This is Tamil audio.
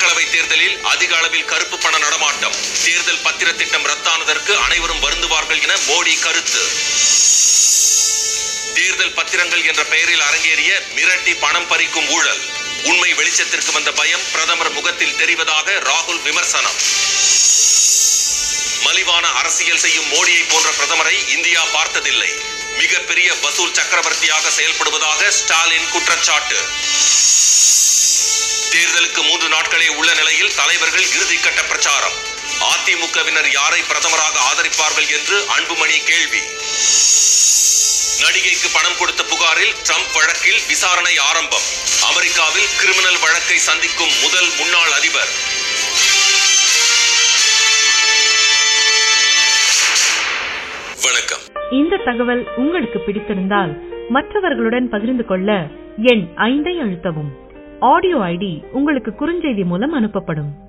மக்களவை தேர்தலில் அதிக அளவில் கருப்பு பண நடமாட்டம் தேர்தல் பத்திர திட்டம் ரத்தானதற்கு அனைவரும் வருந்துவார்கள் என மோடி கருத்து தேர்தல் பத்திரங்கள் என்ற பெயரில் அரங்கேறிய மிரட்டி பணம் பறிக்கும் ஊழல் உண்மை வெளிச்சத்திற்கு வந்த பயம் பிரதமர் முகத்தில் தெரிவதாக ராகுல் விமர்சனம் மலிவான அரசியல் செய்யும் மோடியை போன்ற பிரதமரை இந்தியா பார்த்ததில்லை மிகப்பெரிய வசூல் சக்கரவர்த்தியாக செயல்படுவதாக ஸ்டாலின் குற்றச்சாட்டு தேர்தலுக்கு மூன்று நாட்களே உள்ள நிலையில் தலைவர்கள் இறுதிக்கட்ட பிரச்சாரம் அதிமுகவினர் யாரை பிரதமராக ஆதரிப்பார்கள் என்று அன்புமணி கேள்வி நடிகைக்கு பணம் கொடுத்த புகாரில் ட்ரம்ப் வழக்கில் விசாரணை ஆரம்பம் அமெரிக்காவில் கிரிமினல் வழக்கை சந்திக்கும் முதல் முன்னாள் அதிபர் வணக்கம் இந்த தகவல் உங்களுக்கு பிடித்திருந்தால் மற்றவர்களுடன் பகிர்ந்து கொள்ள எண் ஐந்தை அழுத்தவும் ஆடியோ ஐடி உங்களுக்கு குறுஞ்செய்தி மூலம் அனுப்பப்படும்